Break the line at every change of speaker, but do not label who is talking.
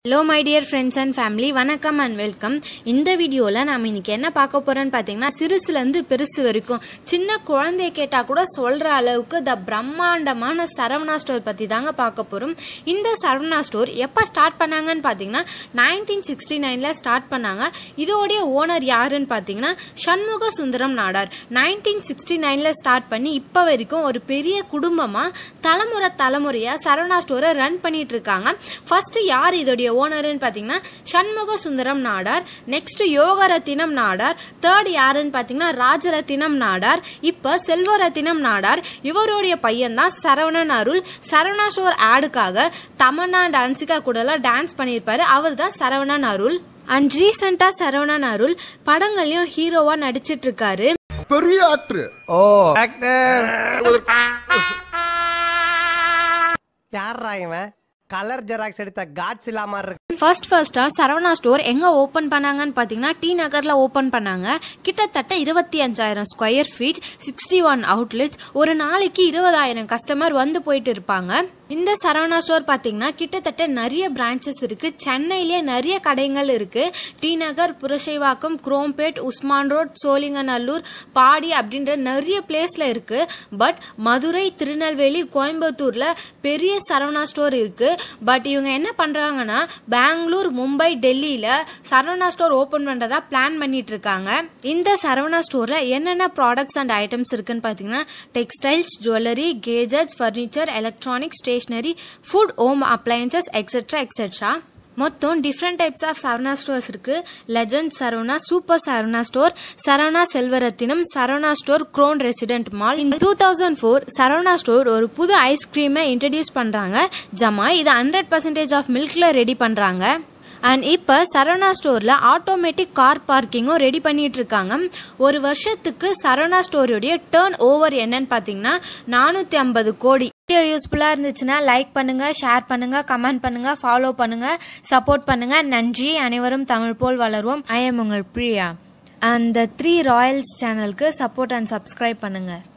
hello my dear friends and family வணக்கம் and welcome இந்த வீடியோவில் நாம் இன்னைக்கு என்ன பார்க்க போகிறோன்னு பார்த்தீங்கன்னா சிறுசுலேருந்து பெருசு வரைக்கும் சின்ன குழந்தைய கேட்டால் கூட சொல்கிற அளவுக்கு த பிரம்மாண்டமான சரவணா ஸ்டோர் பற்றி தாங்க பார்க்க போகிறோம் இந்த சரவணா ஸ்டோர் எப்போ ஸ்டார்ட் பண்ணாங்கன்னு பார்த்தீங்கன்னா நைன்டீன் சிக்ஸ்டி நைனில் ஸ்டார்ட் பண்ணாங்க இதோடைய ஓனர் யாருன்னு பார்த்தீங்கன்னா சண்முக சுந்தரம் நாடார் நைன்டீன் சிக்ஸ்டி நைனில் ஸ்டார்ட் பண்ணி இப்போ வரைக்கும் ஒரு பெரிய குடும்பமாக தலைமுறை தலைமுறையாக சரவணா ஸ்டோரை ரன் பண்ணிட்டு இருக்காங்க ஃபர்ஸ்ட் யார் இதோடைய ஓனர்னு பார்த்தீங்கன்னா சண்முக சுந்தரம் நாடார் நெக்ஸ்ட் யோகரத்தினம் நாடார் தேர்ட் யாருன்னு பார்த்தீங்கன்னா ராஜரத்தினம் நாடார் இப்போ செல்வரத்தினம் நாடார் இவருடைய பையன் தான் சரவணன் அருள் சரவணா ஸ்டோர் ஆடுக்காக தமன்னா டான்சிகா கூடலாம் டான்ஸ் பண்ணியிருப்பாரு அவர் தான் சரவணன் அருள் அண்ட் ரீசெண்டாக சரவணன் அருள் படங்கள்லயும் ஹீரோவா நடிச்சிட்டு இருக்காரு
பெரிய ஆக்டர்
ஓ ஆக்டர் யாரா இவன் கலர் ஜெராக்ஸ் எடுத்த காட்ஸ் இல்லாம இருக்கு
ஃபர்ஸ்ட் ஃபர்ஸ்ட்டாக சரவணா ஸ்டோர் எங்கே ஓப்பன் பண்ணாங்கன்னு பார்த்தீங்கன்னா டி நகரில் ஓப்பன் பண்ணாங்க கிட்டத்தட்ட இருபத்தி அஞ்சாயிரம் square feet sixty one outlets ஒரு நாளைக்கு இருபதாயிரம் கஸ்டமர் வந்து போயிட்டு இருப்பாங்க இந்த சரவணா ஸ்டோர் பார்த்தீங்கன்னா கிட்டத்தட்ட நிறைய பிரான்ச்சஸ் இருக்கு சென்னையிலேயே நிறைய கடைகள் இருக்கு டி நகர் புரசைவாக்கம் குரோம்பேட் உஸ்மான் ரோட் சோழிங்கநல்லூர் பாடி அப்படின்ற நிறைய பிளேஸ்ல இருக்கு பட் மதுரை திருநெல்வேலி கோயம்புத்தூர்ல பெரிய சரவணா ஸ்டோர் இருக்கு பட் இவங்க என்ன பண்றாங்கன்னா பெங்களூர் மும்பை டெல்லியில சரவணா ஸ்டோர் ஓபன் பண்றதா பிளான் பண்ணிட்டு இருக்காங்க இந்த சரவணா ஸ்டோர்ல என்னென்ன ப்ராடக்ட்ஸ் அண்ட் ஐட்டம்ஸ் இருக்குன்னு பாத்தீங்கன்னா textiles jewellery gadgets furniture electronics stationery food home appliances etcetera etcetera மொத்தம் different types of Saravana stores இருக்கு legend Saravana super Saravana store Saravana Selvarathinam Saravana store crown resident mall இந்த two thousand four Saravana store ஒரு புது ஐஸ்கிரீமை இன்ட்ரடியூஸ் பண்றாங்க ஜமா இது ஹண்ட்ரட் பர்சன்டேஜ் ஆஃப் மில்க்ல ரெடி பண்றாங்க அண்ட் இப்போ சரவணா ஸ்டோரில் ஆட்டோமேட்டிக் கார் பார்க்கிங்கும் ரெடி பண்ணிட்டு இருக்காங்க ஒரு வருஷத்துக்கு சரவணா ஸ்டோருடைய டேர்ன் ஓவர் என்னன்னு பார்த்தீங்கன்னா நானூற்றி ஐம்பது கோடி வீடியோ யூஸ்ஃபுல்லாக இருந்துச்சுன்னா லைக் பண்ணுங்க ஷேர் பண்ணுங்க கமெண்ட் பண்ணுங்க ஃபாலோ பண்ணுங்க சப்போர்ட் பண்ணுங்க நன்றி அனைவரும் தமிழ் போல் வளருவோம் ஐ எம் உங்கள் பிரியா அந்த த்ரீ ராயல்ஸ் சேனலுக்கு சப்போர்ட் அண்ட் சப்ஸ்கிரைப் பண்ணுங்க